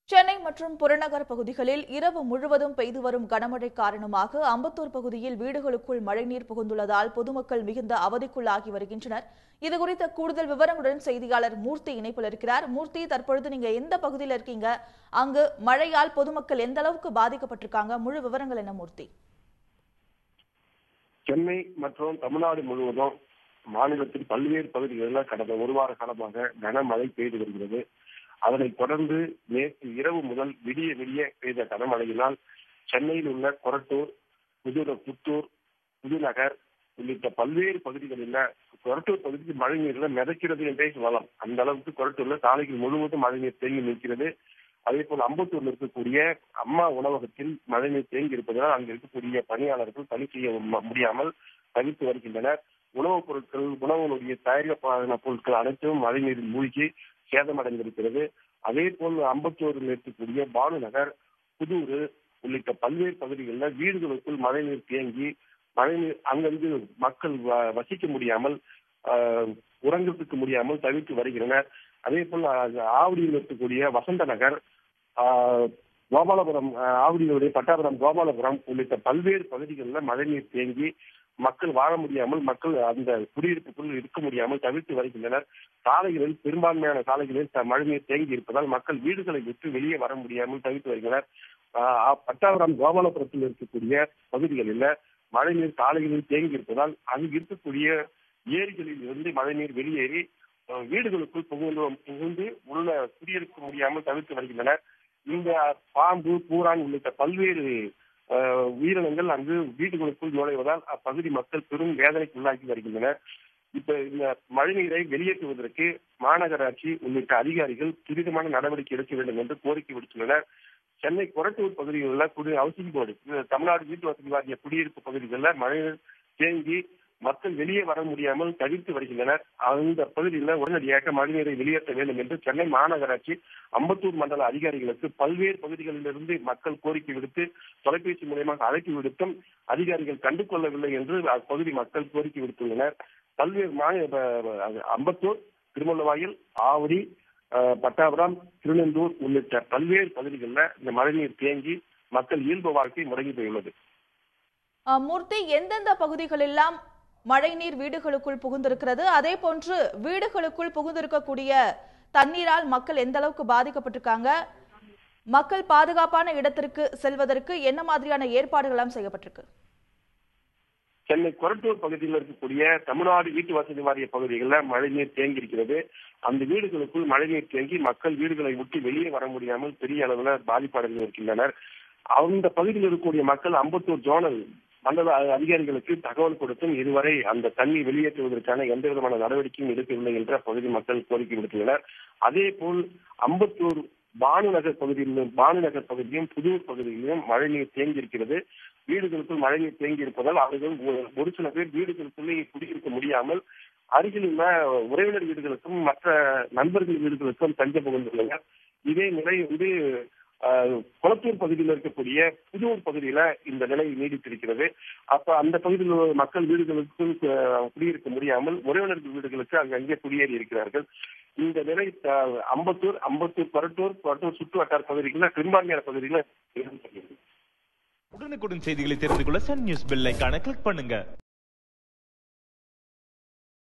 சென்னை மற்றும் புறநகர் பகுதிகளில் இரவு முழுவதும் பெய்து வரும் கனமழை காரணமாக அம்பத்தூர் பகுதியில் வீடுகளுக்குள் மழைநீர் புகுந்துள்ளதால் பொதுமக்கள் மிகுந்த அவதிக்குள்ளாகி வருகின்றனர் இதுகுறித்த கூடுதல் விவரங்களுடன் செய்தியாளர் மூர்த்தி இணைப்பில் இருக்கிறார் மூர்த்தி தற்பொழுது நீங்க எந்த பகுதியில் இருக்கீங்க அங்கு மழையால் பொதுமக்கள் எந்த அளவுக்கு பாதிக்கப்பட்டிருக்காங்க முழு விவரங்கள் என்ன மூர்த்தி சென்னை மற்றும் தமிழ்நாடு முழுவதும் மாநிலத்தின் பல்வேறு பகுதிகளில் கடந்த ஒரு வார காலமாக கனமழை பெய்து வருகிறது அதனைத் தொடர்ந்து நேற்று இரவு முதல் விடிய விடிய பெய்த கனமழையினால் சென்னையில் உள்ள கொரட்டூர் புது புத்தூர் புதுநகர் உள்ளிட்ட பல்வேறு பகுதிகளில் கொரட்டூர் பகுதிக்கு மழை நீர்ல மிதக்கிறது என்றே சொல்லலாம் அந்த அளவுக்கு கொரட்டூர்ல சாலைகள் முழுவதும் மழைநீர் தேங்கி நிற்கிறது அதே போல் அம்பத்தூர்ல இருக்கக்கூடிய அம்மா உணவகத்தில் மழைநீர் தேங்கி இருப்பதால் அங்கு இருக்கக்கூடிய பணியாளர்கள் பணி செய்ய ம- முடியாமல் தவித்து வருகின்றனர் உணவுப் பொருட்கள் உணவுடைய தயாரிப்பான பொருட்கள் அனைத்தும் மழைநீரில் மூழ்கி சேதமடைந்திருக்கிறது அதே போல் அம்பத்தூரில் இருக்கக்கூடிய பானு நகர் புதூர் உள்ளிட்ட பல்வேறு பகுதிகளில் வீடுகளுக்குள் மழைநீர் தேங்கி மழைநீர் அங்கிருந்து மக்கள் வ- வசிக்க முடியாமல் ஆஹ், உறங்குறதுக்கு முடியாமல் தவிர்த்து வருகின்றனர் அதே போல் ஆஹ், ஆவடியில் இருக்கக்கூடிய வசந்த நகர் ஆஹ், கோபாலபுரம் ஆஹ், ஆவடியினுடைய பட்டாபுரம் கோபாலபுரம் உள்ளிட்ட பல்வேறு பகுதிகளில் மழைநீர் தேங்கி மக்கள் வாழ முடியாமல் மக்கள் அந்த குடியிருப்புக்குள் இருக்க முடியாமல் தவிர்த்து வருகின்றனர் சாலைகளில் பெரும்பான்மையான சாலைகளில் த- மழைநீர் தேங்கி இருப்பதால் மக்கள் வீடுகளை விட்டு வெளியே வர முடியாமல் தவிர்த்து வருகின்றனர் ஆஹ், பட்டாபுரம் கோபாலபுரத்தில் இருக்கக்கூடிய பகுதிகளில் மழைநீர் சாலைகளில் தேங்கி இருப்பதால் அங்கு இருக்கக்கூடிய ஏரிகளில் இருந்து மழைநீர் வெளியேறி அஹ், வீடுகளுக்குள் புகுந்து புகுந்து உள்ள குடியிருக்க முடியாமல் தவிர்த்து வருகின்றனர் இந்த பாம்பு பூரான் உள்ளிட்ட பல்வேறு அஹ், உயிரினங்கள் அங்கு வீடுகளுக்குள் நுழைவதால் அப்பகுதி மக்கள் பெரும் வேதனைக்கு உள்ளாகி வருகின்றனர் இப்ப இந்த மழைநீரை வெளியேற்றுவதற்கு மாநகராட்சி உள்ளிட்ட அதிகாரிகள் துரிதமான நடவடிக்கை எடுக்க வேண்டும் என்று கோரிக்கை விடுத்துள்ளனர் சென்னை கொரட்டூர் பகுதியில் உள்ள குடி ஹவுசிங் போர்டு இது தமிழ்நாடு வீட்டு வசதி வாரிய குடியிருப்பு பகுதிகளில் மழைநீர் தேங்கி மக்கள் வெளியே வர முடியாமல் தவிர்த்து வருகின்றனர் அந்த பகுதியில் உடனடியாக மழைநீரை வெளியேற்ற வேண்டும் என்று சென்னை மாநகராட்சி அம்பத்தூர் மண்டல அதிகாரிகளுக்கு பல்வேறு பகுதிகளிலிருந்து மக்கள் கோரிக்கை விடுத்து தொலைபேசி மூலமாக அழைப்பு விடுத்தும் அதிகாரிகள் கண்டு கொள்ளவில்லை என்று அப்பகுதி மக்கள் கோரிக்கை விடுத்துள்ளனர் பல்வேறு மாநில ப- ப- அம்பத்தூர் திருமல்லவாயில் ஆவடி அஹ், பட்டாபுரம் திருநெந்தூர் உள்ளிட்ட பல்வேறு பகுதிகளில் இந்த மழைநீர் தேங்கி மக்கள் இயல்பு வாழ்க்கை முடங்கி போயுள்ளது அஹ், மூர்த்தி எந்தெந்த பகுதிகளெல்லாம் மழைநீர் வீடுகளுக்குள் புகுந்திருக்கிறது அதே போன்று வீடுகளுக்குள் புகுந்திருக்கக்கூடிய தண்ணீரால் மக்கள் எந்த அளவுக்கு பாதிக்கப்பட்டிருக்காங்க மக்கள் பாதுகாப்பான இடத்திற்கு செல்வதற்கு என்ன மாதிரியான ஏற்பாடுகள் எல்லாம் செய்யப்பட்டிருக்கு சென்னை கொரட்டூர் பகுதியில் இருக்கக்கூடிய தமிழ்நாடு வீட்டு வசதி வாரிய பகுதிகளில் மழைநீர் தேங்கி இருக்கிறது அந்த வீடுகளுக்குள் மழைநீர் தேங்கி மக்கள் வீடுகளை விட்டு வெளியே வர முடியாமல் பெரிய அளவில் பாதிப்படைந்து இருக்கின்றனர் அந்த பகுதியில் இருக்கக்கூடிய மக்கள் அம்பத்தூர் ஜோனல் மண்டல அதிகாரிகளுக்கு தகவல் கொடுத்தும் இதுவரை அந்த தண்ணீர் வெளியேற்றுவதற்கான எந்த விதமான நடவடிக்கையும் எடுக்கவில்லை என்று அப்பகுதி மக்கள் கோரிக்கை விடுத்துள்ளனர் அதே போல் அம்பத்தூர் பானுநகர் பகுதியிலும் பானுநகர் பகுதியும் புதூர் பகுதியிலும் மழைநீர் தேங்கி இருக்கிறது வீடுகளுக்குள் மழைநீர் தேங்கி இருப்பதால் அவர்கள் ஒரு- ஒரு சில பேர் வீடுகளுக்குள்ளே குடியிருக்க முடியாமல் அருகில் உள்ள உறவினர் வீடுகளுக்கும் மற்ற நண்பர்கள் வீடுகளுக்கும் தஞ்சம் புகுந்துள்ளனர் இதே நிலை வந்து ஆஹ், குளத்தூர் பகுதியில் இருக்கக்கூடிய புதூர் பகுதியில இந்த நிலை நீடித்திருக்கிறது அப்ப அந்த பகுதியில் உள்ள மக்கள் வீடுகளுக்கும் ஆஹ், குடியிருக்க முடியாமல் உறவினர்கள் வீடுகளுக்கு அங்கங்கே குடியேறி இருக்கிறார்கள் இந்த நிலை ஆஹ், அம்பத்தூர் அம்பத்தூர் கொரட்டூர் கொரட்டூர் சுற்று வட்டார பகுதிகளில் பெரும்பான்மையான பகுதிகளில் உடனுக்குடன் செய்திகளை தெரிந்து கொள்ள சன் நியூஸ் பெல் ஐகானை கிளிக் பண்ணுங்க